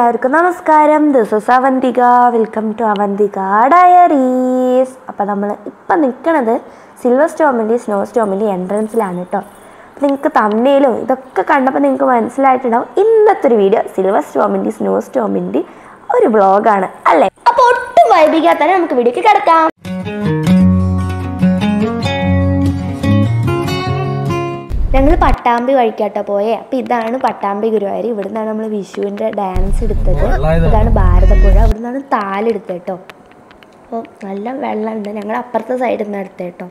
എല്ലാവർക്കും നമസ്കാരം this is Avantika welcome to Avantika diaries അപ്പം നമ്മൾ ഇപ്പം നിൽക്കുന്നത് സിൽവർ സ്റ്റോമിൻ്റെ സ്നോ സ്റ്റോമിൻ്റെ എൻട്രൻസിലാണ് കേട്ടോ അപ്പം നിങ്ങൾക്ക് തമ്മയിലും ഇതൊക്കെ കണ്ടപ്പോൾ നിങ്ങൾക്ക് മനസ്സിലായിട്ടുണ്ടാവും ഇന്നത്തെ ഒരു വീഡിയോ സിൽവർ സ്റ്റോമിൻ്റെ സ്നോ സ്റ്റോമിൻ്റെ ഒരു വ്ളോഗാണ് അല്ലേ അപ്പോൾ ഒട്ടും വൈകിക്കാതെ തന്നെ നമുക്ക് വീഡിയോക്ക് കിടക്കാം ഞങ്ങൾ പട്ടാമ്പി വഴിക്കാട്ടോ പോയേ അപ്പം ഇതാണ് പട്ടാമ്പി ഗുരുവായൂർ ഇവിടുന്നാണ് നമ്മൾ വിഷുവിൻ്റെ ഡാൻസ് എടുത്തത് ഇതാണ് ഭാരതപ്പുഴ ഇവിടുന്നാണ് താലെടുത്തത് കേട്ടോ അപ്പോൾ നല്ല വെള്ളമുണ്ട് ഞങ്ങൾ അപ്പുറത്തെ സൈഡിൽ നിന്ന് എടുത്തത് കേട്ടോ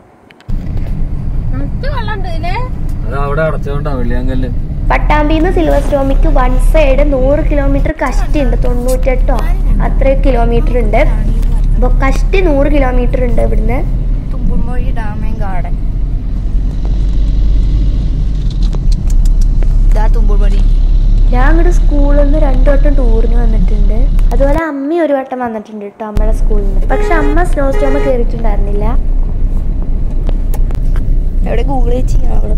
അത് അവിടെ അടച്ചോണ്ടാ വെള്ളിയാങ്കല്ല് പട്ടാമ്പിന്ന് സിൽവർ സ്റ്റോമിക്ക് വൺ സൈഡ് നൂറ് കിലോമീറ്റർ കഷ്ടി ഉണ്ട് തൊണ്ണൂറ്റെട്ടോ അത്രയും കിലോമീറ്റർ ഉണ്ട് അപ്പോൾ കഷ്ടി നൂറ് കിലോമീറ്റർ ഉണ്ട് ഇവിടുന്ന് തുമ്പുമൊഴി ഡാം ആൻഡ് ഗാർഡൻ ഇതാ തുമ്പുമൊഴി ഞാൻ അങ്ങോട്ട് സ്കൂളിൽ നിന്ന് രണ്ടു വട്ടം ടൂറിന് വന്നിട്ടുണ്ട് അതുപോലെ അമ്മ ഒരു വട്ടം വന്നിട്ടുണ്ട് കേട്ടോ അമ്മയുടെ സ്കൂളിൽ നിന്ന് പക്ഷെ അമ്മ സ്നോ സ്റ്റോമ കയറിയിട്ടുണ്ടായിരുന്നില്ല എവിടെ ഗൂഗിൾ ചെയ്യാം അവിടെ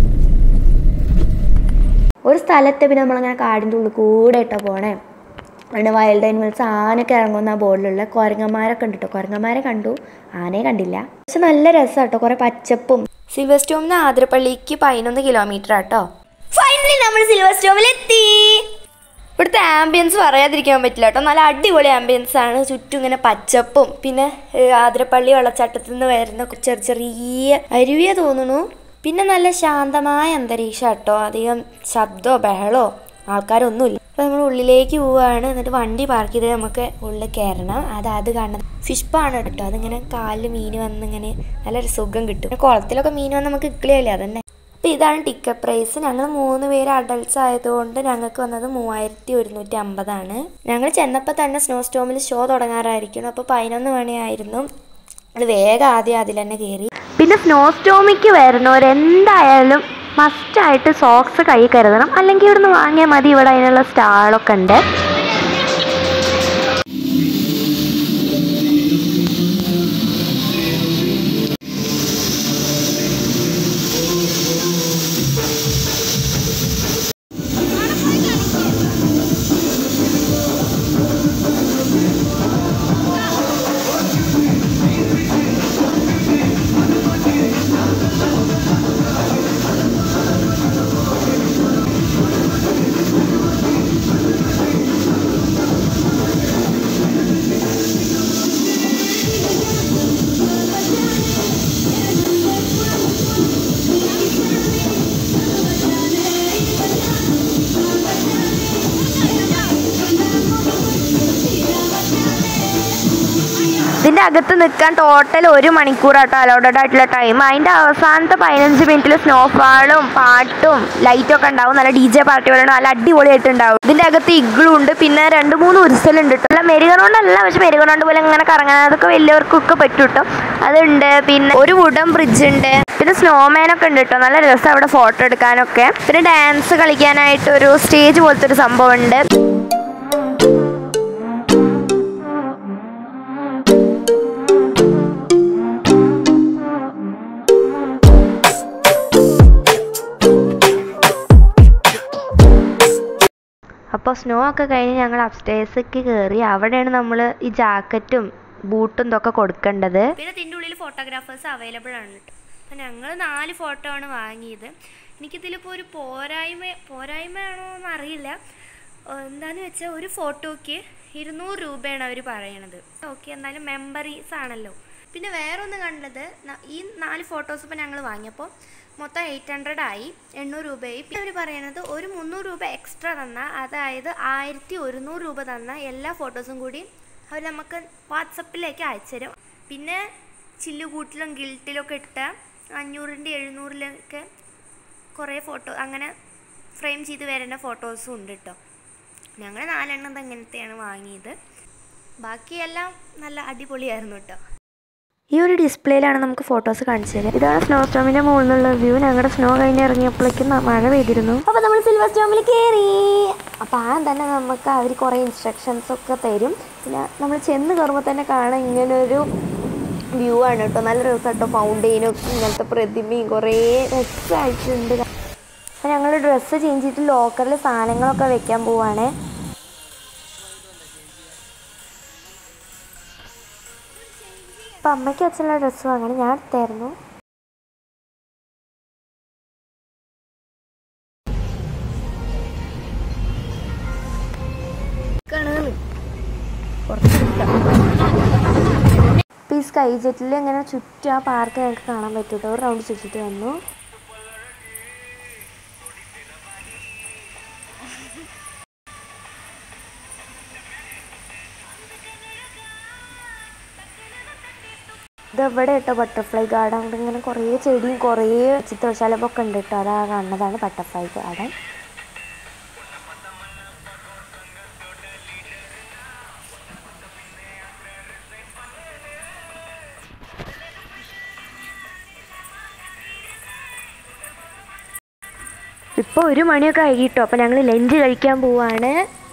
ഒരു സ്ഥലത്ത് പിന്നെ നമ്മളിങ്ങനെ കാടിൻ്റെ ഉള്ളിൽ കൂടെ ഇട്ടോ പോണേ പിന്നെ വൈൽഡ് ആനിമൽസ് ആനയൊക്കെ ഇറങ്ങുന്ന ആ ബോർഡിലുള്ള കുരങ്ങന്മാരൊക്കെ ഉണ്ട് കേട്ടോ കുരങ്ങന്മാരെ കണ്ടു ആനയെ കണ്ടില്ല പക്ഷെ നല്ല രസം കേട്ടോ കുറേ പച്ചപ്പും സിൽവർ സ്റ്റോമിന് ആതിരപ്പള്ളിക്ക് പതിനൊന്ന് കിലോമീറ്റർ ആട്ടോ ഫൈനലി നമ്മൾ സിൽവർ സ്റ്റോമിൽ എത്തി ഇവിടുത്തെ ആംബിയൻസ് പറയാതിരിക്കാൻ പറ്റില്ല കേട്ടോ നല്ല അടിപൊളി ആംബിയൻസ് ആണ് ചുറ്റും ഇങ്ങനെ പച്ചപ്പും പിന്നെ ഏഹ്, ആതിരപ്പള്ളി വെള്ളച്ചാട്ടത്തിൽ നിന്ന് വരുന്ന ചെറിയ ചെറിയ അരുവിയ തോന്നുന്നു പിന്നെ നല്ല ശാന്തമായ അന്തരീക്ഷം കേട്ടോ അധികം ശബ്ദമോ ബഹളോ ആൾക്കാരൊന്നുമില്ല അപ്പോൾ നമ്മൾ ഉള്ളിലേക്ക് പോവുകയാണ് എന്നിട്ട് വണ്ടി പാർക്ക് ചെയ്ത് നമുക്ക് ഉള്ളിൽ കയറണം അത് അത് കാണുന്നത് ഫിഷ് പാണ് കേട്ടോ അതിങ്ങനെ കാലിൽ മീൻ വന്നിങ്ങനെ നല്ലൊരു സുഖം കിട്ടും പിന്നെ കുളത്തിലൊക്കെ മീൻ വന്ന് നമുക്ക് ഇക്കിളിയല്ലേ അതന്നെ അപ്പോൾ ഇതാണ് ടിക്കറ്റ് പ്രൈസ് ഞങ്ങൾ മൂന്ന് പേര് അഡൾട്ട്സ് ആയതുകൊണ്ട് ഞങ്ങൾക്ക് വന്നത് മൂവായിരത്തി ഒരുന്നൂറ്റി അമ്പതാണ് ഞങ്ങൾ ചെന്നപ്പോൾ തന്നെ സ്നോ സ്റ്റോമിൽ ഷോ തുടങ്ങാറായിരിക്കണം അപ്പോൾ പതിനൊന്ന് മണിയായിരുന്നു അത് വേഗം ആദ്യം അതിൽ തന്നെ കയറി പിന്നെ സ്നോ സ്റ്റോമിക്ക് വരുന്നവർ എന്തായാലും മസ്റ്റായിട്ട് സോക്സ് കൈ കരുതണം അല്ലെങ്കിൽ ഇവിടുന്ന് വാങ്ങിയാൽ മതി ഇവിടെ അതിനുള്ള സ്റ്റാളൊക്കെ ഉണ്ട് ഇതിന്റെ അകത്ത് നിൽക്കാൻ ടോട്ടൽ ഒരു മണിക്കൂറാട്ടോ അലോഡഡ് ആയിട്ടുള്ള ടൈം അതിന്റെ അവസാനത്തെ പതിനഞ്ച് മിനിറ്റിൽ സ്നോഫാളും പാട്ടും ലൈറ്റും ഒക്കെ ഉണ്ടാവും നല്ല ഡി ജെ പാർട്ടി പോലെ നല്ല അടിപൊളിയായിട്ട് ഉണ്ടാവും ഇതിന്റെ അകത്ത് ഇഗ്ലും ഉണ്ട് പിന്നെ രണ്ട് മൂന്ന് ഉരുസലുണ്ട് കേട്ടോ അല്ല മെരുകണോണ്ടല്ല പക്ഷെ മെരുകണോണ്ട് പോലെ ഇങ്ങനെ കറങ്ങാൻ അതൊക്കെ വലിയവർക്കൊക്കെ പറ്റും കേട്ടോ അതുണ്ട് പിന്നെ ഒരു വുഡൻ ബ്രിഡ്ജ് ഉണ്ട് പിന്നെ സ്നോമാനൊക്കെ ഉണ്ട് കേട്ടോ നല്ല രസം അവിടെ ഫോട്ടോ എടുക്കാനൊക്കെ പിന്നെ ഡാൻസ് കളിക്കാനായിട്ട് ഒരു സ്റ്റേജ് പോലത്തെ ഒരു സംഭവം ഉണ്ട് അപ്പോൾ സ്നോ ഒക്കെ കഴിഞ്ഞ് ഞങ്ങൾ അപ്സ്റ്റേഴ്സിലേക്ക് കയറി അവിടെയാണ് നമ്മൾ ഈ ജാക്കറ്റും ബൂട്ടും ഇതൊക്കെ കൊടുക്കേണ്ടത് പിന്നെ ഇതിൻ്റെ ഉള്ളിൽ ഫോട്ടോഗ്രാഫേഴ്സ് അവൈലബിൾ ആണ് കേട്ടോ അപ്പം ഞങ്ങൾ നാല് ഫോട്ടോ ആണ് വാങ്ങിയത് എനിക്കിതിലിപ്പോൾ ഒരു പോരായ്മ പോരായ്മയാണോ എന്ന് അറിയില്ല ഏഹ് എന്താന്ന് വെച്ചാൽ ഒരു ഫോട്ടോയ്ക്ക് ഇരുന്നൂറ് രൂപയാണ് അവർ പറയണത് ഓക്കെ എന്നാലും മെമ്മറീസ് ആണല്ലോ പിന്നെ വേറൊന്ന് കണ്ടത് ന- ഈ നാല് ഫോട്ടോസ് ഇപ്പോൾ ഞങ്ങൾ വാങ്ങിയപ്പോൾ മൊത്തം എയ്റ്റ് ഹൺഡ്രഡ് ആയി എണ്ണൂറ് രൂപയായി പിന്നെ അവർ പറയണത് ഒരു മുന്നൂറ് രൂപ എക്സ്ട്രാ തന്നാൽ അതായത് ആയിരത്തി ഒരുന്നൂറ് രൂപ തന്നാൽ എല്ലാ ഫോട്ടോസും കൂടി അവർ നമുക്ക് വാട്സപ്പിലേക്ക് അയച്ചു തരും പിന്നെ ചില്ലുകൂട്ടിലും ഗിൽട്ടിലൊക്കെ ഇട്ട അഞ്ഞൂറിൻ്റെ എഴുന്നൂറിലൊക്കെ കുറേ ഫോട്ടോ അങ്ങനെ ഫ്രെയിം ചെയ്ത് വരുന്ന ഫോട്ടോസും ഉണ്ട് കേട്ടോ ഞങ്ങൾ നാലെണ്ണം അങ്ങനത്തെയാണ് വാങ്ങിയത് ബാക്കിയെല്ലാം നല്ല അടിപൊളിയായിരുന്നു കേട്ടോ ഈ ഒരു ഡിസ്പ്ലേയിലാണ് നമുക്ക് ഫോട്ടോസ് കാണിച്ചു തരിക ഇതാണ് സ്നോ സ്റ്റോമിന്റെ മുകളിൽ നിന്നുള്ള വ്യൂ ഞങ്ങളുടെ സ്നോ കഴിഞ്ഞ് ഇറങ്ങിയപ്പോഴേക്കും ന- മഴ പെയ്തിരുന്നു അപ്പോൾ നമ്മൾ സിൽവർ സ്റ്റോമിൽ കയറി അപ്പോൾ ആ തന്നെ നമുക്ക് അവർ കുറേ ഇൻസ്ട്രക്ഷൻസ് ഒക്കെ തരും പിന്നെ നമ്മൾ ചെന്ന് കയറുമ്പോൾ തന്നെ കാണാൻ ഇങ്ങനെ ഒരു വ്യൂ ആണ് കേട്ടോ നല്ല രസം കേട്ടോ ഫൗണ്ടെയിനും ഇങ്ങനത്തെ പ്രതിമയും കുറേ രസമായിട്ടുണ്ട് അപ്പോൾ ഞങ്ങൾ ഡ്രസ്സ് ചേഞ്ച് ചെയ്തിട്ട് ലോക്കറിൽ സാധനങ്ങളൊക്കെ വെക്കാൻ പോവാണേ അപ്പം അമ്മയ്ക്ക് അച്ഛനുള്ള ഡ്രസ്സ് വാങ്ങണം ഞാൻ എടുത്തായിരുന്നു അപ്പോൾ ഈ സ്കൈ ജെറ്റിൽ ഇങ്ങനെ ചുറ്റും ആ പാർക്ക് ഞങ്ങൾക്ക് കാണാൻ പറ്റും കേട്ടോ ഒരു റൗണ്ട് ചുറ്റിട്ട് വന്നു ഇത് ഇവിടെ കേട്ടോ ബട്ടർഫ്ലൈ ഗാർഡൻ അവിടെ ഇങ്ങനെ കുറേ ചെടിയും കുറേ ചിത്രശലഭമൊക്കെ ഉണ്ട് കേട്ടോ അതാ കാണുന്നതാണ് ബട്ടർഫ്ലൈ ഗാർഡൻ ഇപ്പോൾ ഒരു മണിയൊക്കെ ആയിട്ടോ അപ്പോൾ ഞങ്ങൾ ലഞ്ച് കഴിക്കാൻ പോവാണ്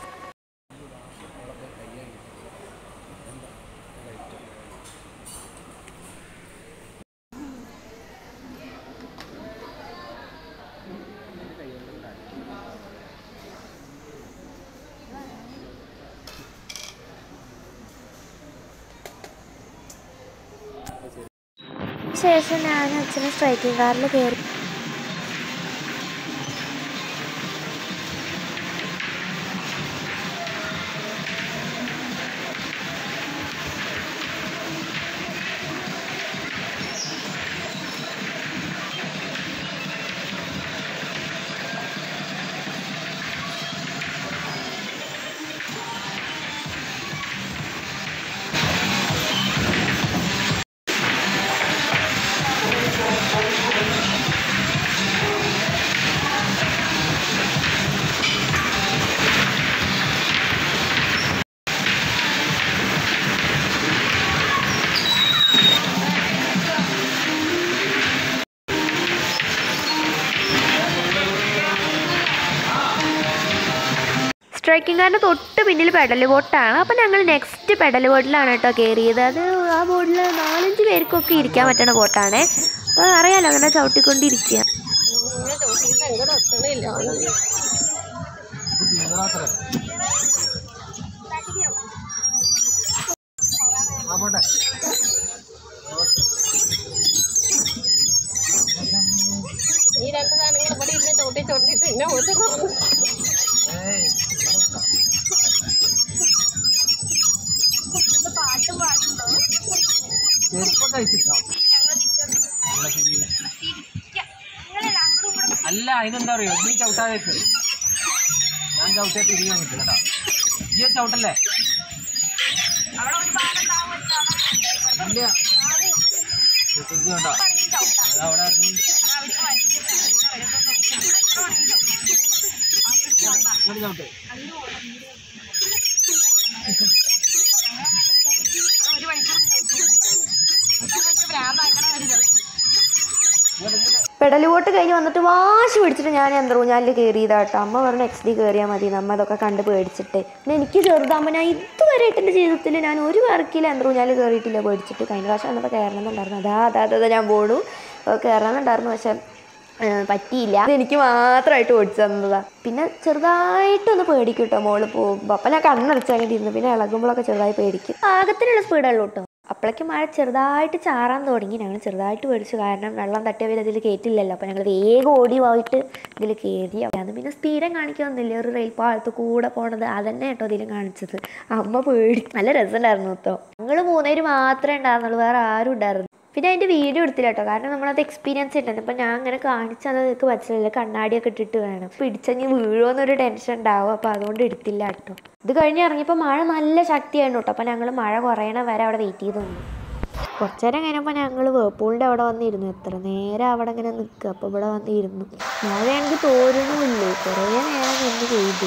ശേഷം ഞാൻ അച്ഛനെ സ്ട്രൈക്കിംഗ് കാറിൽ കയറി സ്ട്രൈക്കിംഗ് കാറിൻ്റെ തൊട്ട് പിന്നിൽ പെഡൽ ബോട്ടാണ് അപ്പോൾ ഞങ്ങൾ നെക്സ്റ്റ് പെഡൽ ബോട്ടിലാണ് കേട്ടോ കയറിയത് അത് ആ ബോട്ടിൽ നാലഞ്ച് പേർക്കൊക്കെ ഇരിക്കാൻ പറ്റുന്ന ബോട്ടാണ് അപ്പോൾ അറിയാലോ അങ്ങനെ ചവിട്ടിക്കൊണ്ടിരിക്കുക ഈ രണ്ട് സാധനങ്ങൾ ഇവിടെ ഇരുന്ന് ചോട്ടി ചോട്ടിട്ട് പിന്നെ ഓട്ട് കാണുന്നു അല്ല അതിനെന്താ അറിയോ നീ ചവിട്ടാതെ ഞാൻ ചവിട്ടിയാ തിരികെ നിൽക്കും കേട്ടോ ഈ ചവിട്ടല്ലേ ഇല്ല തിരിഞ്ഞു കേട്ടോ അതവിടെ ഇറങ്ങി ഇങ്ങോട്ട് ചവിട്ട് പെഡൽ ബോട്ട് കഴിഞ്ഞ് വന്നിട്ട് വാശി പിടിച്ചിട്ട് ഞാൻ യന്ത്രൂഞ്ഞാലിൽ കയറിയതാട്ടോ അമ്മ പറഞ്ഞു എക്സ് ഡി കയറിയാൽ മതി നമ്മ അതൊക്കെ കണ്ട് പേടിച്ചിട്ട് പിന്നെ എനിക്ക് ചെറുതാകുമ്പോൾ ഞാൻ ഇതുവരെയായിട്ട് എൻ്റെ ജീവിതത്തിൽ ഞാൻ ഒരു വർക്കിൽ യന്ത്രൂഞ്ഞാൽ കയറിയിട്ടില്ല പേടിച്ചിട്ട് കഴിഞ്ഞ പ്രാവശ്യം വന്നപ്പോൾ കയറണമെന്നുണ്ടായിരുന്നു അതാ അതാ അതാ ഞാൻ പോണു കയറണമെന്നുണ്ടായിരുന്നു പക്ഷെ ഏഹ് പറ്റിയില്ല ഇത് എനിക്ക് മാത്രമായിട്ട് ഓടിച്ചു തന്നതാ പിന്നെ ചെറുതായിട്ടൊന്ന് പേടിക്കും കേട്ടോ മോള് പോകുമ്പോൾ അപ്പം ഞാൻ കണ്ണടച്ചങ്ങനെ ഇരുന്നു പിന്നെ ഇളകുമ്പോഴൊക്കെ ചെറുതായി പേടിക്കും പാകത്തിനുള്ള സ്പീഡുള്ളൂ കേട്ടോ അപ്പോഴേക്കും മഴ ചെറുതായിട്ട് ചാറാൻ തുടങ്ങി ഞങ്ങൾ ചെറുതായിട്ട് പേടിച്ചു കാരണം വെള്ളം തട്ടിയവർ അതിൽ കയറ്റില്ലല്ലോ അപ്പോൾ ഞങ്ങൾ വേഗം ഓടി പോയിട്ട് ഇതിൽ കയറി അന്ന് പിന്നെ സ്പീഡം കാണിക്കൊന്നുമില്ല ഒരു റെയിൽ പാളത്ത് കൂടെ പോണത് അതന്നെ കേട്ടോ ഇതിലും കാണിച്ചത് അമ്മ പേടി നല്ല രസമുണ്ടായിരുന്നു കേട്ടോ ഞങ്ങൾ മൂന്നേര് മാത്രമേ ഉണ്ടായിരുന്നുള്ളൂ വേറെ ആരും ഉണ്ടായിരുന്നു പിന്നെ അതിൻ്റെ വീഡിയോ എടുത്തില്ല കേട്ടോ കാരണം നമ്മളത് എക്സ്പീരിയൻസ് ഉണ്ടായിരുന്നു അപ്പം ഞാൻ അങ്ങനെ കാണിച്ചത് നിങ്ങൾക്ക് മനസ്സിലായില്ല കണ്ണാടിയൊക്കെ ഇട്ടിട്ട് വേണം പിടിച്ചഞ്ഞ് വീഴുമെന്നൊരു ടെൻഷൻ ഉണ്ടാവും അപ്പോൾ അതുകൊണ്ട് എടുത്തില്ല കേട്ടോ ഇത് കഴിഞ്ഞ് ഇറങ്ങിയപ്പോൾ മഴ നല്ല ശക്തിയായിരുന്നു കേട്ടോ അപ്പോൾ ഞങ്ങൾ മഴ കുറയണ വരെ അവിടെ വെയിറ്റ് ചെയ്ത് നിന്നു കുറച്ച് നേരം കഴിഞ്ഞപ്പോൾ ഞങ്ങൾ വേപ്പൂളിൻ്റെ അവിടെ വന്നിരുന്നു എത്ര നേരം അവിടെ ഇങ്ങനെ നിൽക്കുക അപ്പോൾ ഇവിടെ വന്നിരുന്നു മഴയാണെങ്കിൽ തോരണമില്ലേ കുറേ നേരം നിന്ന് പെയ്തു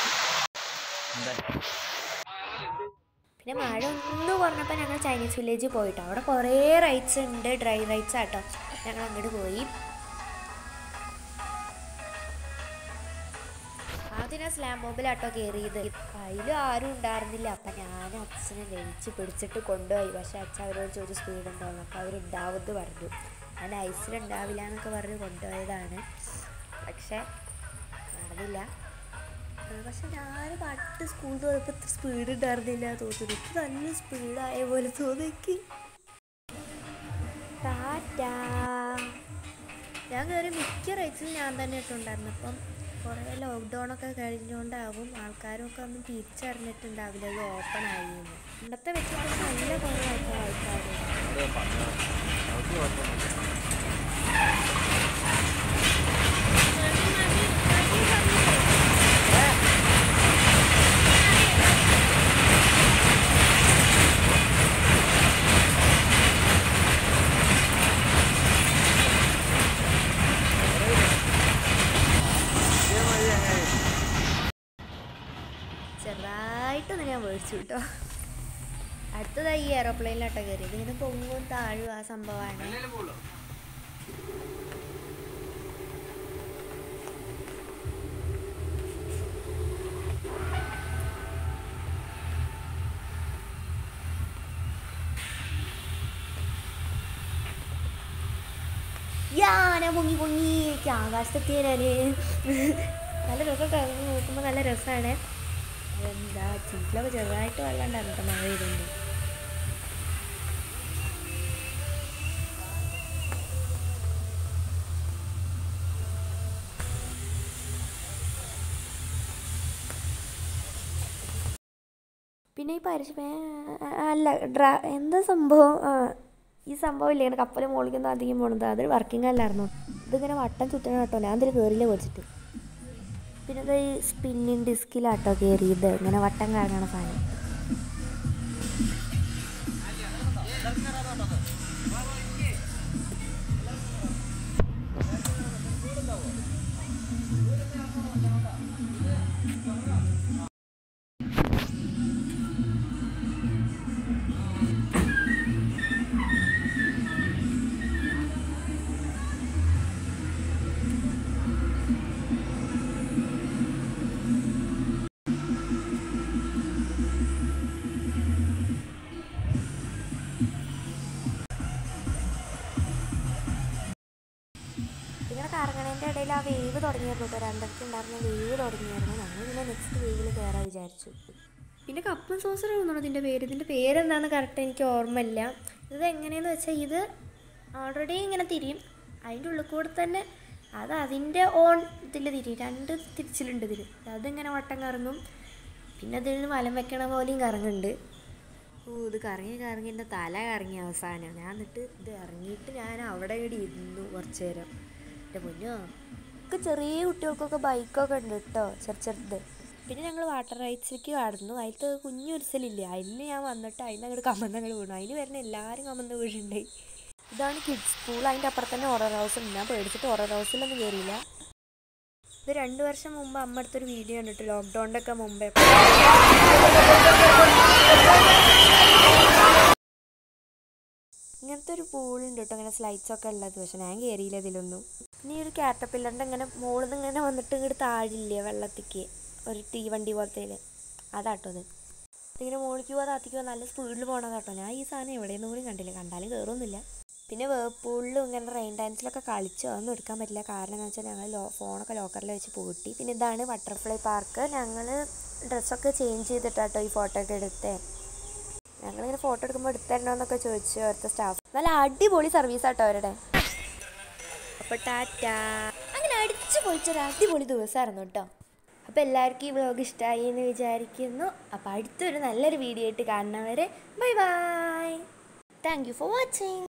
പിന്നെ മഴ ഒന്ന് കുറഞ്ഞപ്പോൾ ഞങ്ങൾ ചൈനീസ് വില്ലേജിൽ പോയിട്ടോ അവിടെ കുറേ റൈറ്റ്സ് ഉണ്ട് ഡ്രൈ റൈറ്റ്സ് ആട്ടോ ഞങ്ങൾ അങ്ങോട്ട് പോയി ആദ്യം ഞാൻ സ്ലാം മോബിലാട്ടോ കയറിയത് അതിലും ആരും ഉണ്ടായിരുന്നില്ല അപ്പം ഞാൻ അച്ഛനെ വലിച്ച് പിടിച്ചിട്ട് കൊണ്ടുപോയി പക്ഷെ അച്ഛൻ അവരോട് ചോദിച്ചു സ്പീഡ് ഉണ്ടാവും അപ്പോൾ അവരുണ്ടാവുമെന്ന് പറഞ്ഞു ഞാൻ ഐസിലുണ്ടാവില്ല എന്നൊക്കെ പറഞ്ഞ് കൊണ്ടുപോയതാണ് പക്ഷേ നടന്നില്ല ആ, പക്ഷെ ഞാൻ പണ്ട് സ്കൂളിൽ പോയപ്പോൾ ഇത്ര സ്പീഡ് ഉണ്ടായിരുന്നില്ല തോന്നുന്നു എനിക്ക് നല്ല സ്പീഡായ പോലെ തോന്നി എനിക്ക് ടാറ്റാ ഞാൻ കയറി മിക്ക റൈഡ്സിലും ഞാൻ തന്നെ ഇട്ടുണ്ടായിരുന്നു അപ്പം കുറേ ലോക്ക്ഡൗൺ ഒക്കെ കഴിഞ്ഞുകൊണ്ടാവും ആൾക്കാരും ഒക്കെ ഒന്നും തിരിച്ചറിഞ്ഞിട്ടുണ്ടാവില്ല ഇത് ഓപ്പൺ ആയി എന്ന് ഇന്നത്തെ വെച്ചിട്ട് നല്ല കുറവായിട്ട് ആൾക്കാർ ചെറുതായിട്ടൊന്ന് ഞാൻ മേടിച്ചു കേട്ടോ അടുത്തതായി ഈ എയറോപ്ലെയിനിലാട്ടോ കയറിയത് ഇങ്ങനെ പൊങ്ങും താഴും ആ സംഭവമാണ് യാ ഞാൻ പൊങ്ങി പൊങ്ങി എനിക്ക് ആകാശത്തെത്തിയാലേ നല്ല രസമൊക്കെ ഇറങ്ങി നോക്കുമ്പോൾ നല്ല രസമാണ് എന്താ ചീറ്റിലൊക്കെ ചെറുതായിട്ട് വെള്ളം ഉണ്ടായിരുന്നു കേട്ടോ മഴ പെയ്തുകൊണ്ട് പിന്നെ ഈ പരിശ അല്ല ഡ്രാ എന്താ സംഭവം ആ, ഈ സംഭവം ഇല്ലേ ഇങ്ങനെ കപ്പൽ മുകളിൽ അധികം പോണത് അതൊരു വർക്കിംഗ് അല്ലായിരുന്നു ഇതിങ്ങനെ വട്ടം ചുറ്റണം കേട്ടോ ഞാൻ അതിൽ കയറിയില്ല മേടിച്ചിട്ട് പിന്നെ ഇത് ഈ സ്പിന്നിങ് ഡിസ്കിലാട്ടോ കയറിയത് ഇങ്ങനെ വട്ടം കറങ്ങണ സാധനം ഇങ്ങനെ കറങ്ങണതിൻ്റെ ഇടയിൽ ആ വേവ് തുടങ്ങിയായിരുന്നു കേട്ടോ രണ്ടരക്ക് ഉണ്ടായിരുന്ന വേവ് തുടങ്ങിയായിരുന്നു ഞങ്ങൾ പിന്നെ നെക്സ്റ്റ് വേവിൽ കയറാൻ വിചാരിച്ചു പിന്നെ കപ്പൻ സോസർ തോന്നുന്നു ഇതിൻ്റെ പേര് ഇതിൻ്റെ പേരെന്താണെന്ന് കറക്റ്റ് എനിക്ക് ഓർമ്മയില്ല ഇത് എങ്ങനെയെന്ന് വെച്ചാൽ ഇത് ഓൾറെഡി ഇങ്ങനെ തിരിയും അതിൻ്റെ ഉള്ളിൽ കൂടെ തന്നെ അത് അതിൻ്റെ ഓൺ ഇതിൽ തിരിയും രണ്ട് തിരിച്ചിലുണ്ട് ഇതിൽ അതിങ്ങനെ വട്ടം കറങ്ങും പിന്നെ അതിൽ നിന്ന് വലം വെക്കണ പോലെയും കറങ്ങുന്നുണ്ട് ഓ ഇത് കറങ്ങി കറങ്ങി എൻ്റെ തല കറങ്ങി അവസാനം ഞാൻ എന്നിട്ട് ഇത് ഇറങ്ങിയിട്ട് ഞാൻ അവിടെ ഇവിടെ ഇരുന്നു കുറച്ച് നേരം എൻ്റെ പൊന്നോ ഒക്കെ ചെറിയ കുട്ടികൾക്കൊക്കെ ബൈക്കൊക്കെ ഉണ്ട് കേട്ടോ ചെറു ചെറുത് പിന്നെ ഞങ്ങൾ വാട്ടർ റൈഡ്സിലേക്ക് കടന്നു അതിലത്തെ കുഞ്ഞു ഉരുസലില്ലേ അതിൽ ഞാൻ വന്നിട്ട് അതിന് അങ്ങോട്ട് കമന്ന് അങ്ങോട്ട് വീണു അതിന് വരുന്ന എല്ലാവരും കമന്ന് വീഴുണ്ടായി ഇതാണ് കിഡ്സ് സ്കൂൾ അതിൻ്റെ അപ്പുറത്ത് തന്നെ ഓറർ ഹൗസ് ഉണ്ട് ഞാൻ പേടിച്ചിട്ട് ഓറർ ഹൗസിലൊന്നും കയറിയില്ല ഇത് രണ്ട് വർഷം മുമ്പ് അമ്മ അടുത്തൊരു വീഡിയോ കണ്ടിട്ട് ലോക്ക്ഡൗണിൻ്റെ ഒക്കെ മുമ്പേ ഇങ്ങനത്തെ ഒരു പൂളുണ്ട് കേട്ടോ ഇങ്ങനെ സ്ലൈഡ്സ് ഒക്കെ ഉള്ളത് പക്ഷെ ഞാൻ കയറിയില്ല ഇതിലൊന്നും പിന്നെ ഈ ഒരു കാറ്റപ്പില്ലറിൻ്റെ ഇങ്ങനെ മുകളിൽ നിന്ന് ഇങ്ങനെ വന്നിട്ട് ഇങ്ങോട്ട് താഴില്ലേ വെള്ളത്തിക്ക് ഒരു തീവണ്ടി പോലത്തെ അതാട്ടോ അത് ഇതിങ്ങനെ മുകളിലേക്ക് പോവാ താത്തിക്ക് പോവാ നല്ല സ്പീഡിൽ പോകണതാട്ടോ ഞാൻ ഈ സാധനം എവിടെയൊന്നും കൂടി കണ്ടില്ല കണ്ടാലും കയറൊന്നുമില്ല പിന്നെ വേപ്പൂളിലും ഇങ്ങനെ റെയിൻ ഡാൻസിലൊക്കെ കളിച്ചു അതൊന്നും എടുക്കാൻ പറ്റില്ല കാരണം എന്ന് വെച്ചാൽ ഞങ്ങൾ ലോ ഫോണൊക്കെ ലോക്കറിൽ വെച്ച് പൂട്ടി പിന്നെ ഇതാണ് ബട്ടർഫ്ലൈ പാർക്ക് ഞങ്ങൾ ഡ്രസ്സൊക്കെ ചേഞ്ച് ചെയ്തിട്ടാട്ടോ ഈ ഫോട്ടോ ഒക്കെ എടുത്തേ ഞങ്ങളിങ്ങനെ ഫോട്ടോ എടുക്കുമ്പോൾ എടുത്തരണോന്നൊക്കെ ചോദിച്ചു അവിടുത്തെ സ്റ്റാഫ് നല്ല അടിപൊളി സർവീസ് ആട്ടോ അവരുടെ അപ്പോൾ ടാറ്റ അങ്ങനെ അടിച്ചു പൊളിച്ചൊരു അടിപൊളി ദിവസമായിരുന്നു കേട്ടോ അപ്പോൾ എല്ലാവർക്കും ഈ വ്ലോഗ് ഇഷ്ടമായി എന്ന് വിചാരിക്കുന്നു അപ്പോൾ അടുത്തൊരു നല്ലൊരു വീഡിയോ ആയിട്ട് കാണുന്നവരെ bye bye thank you for watching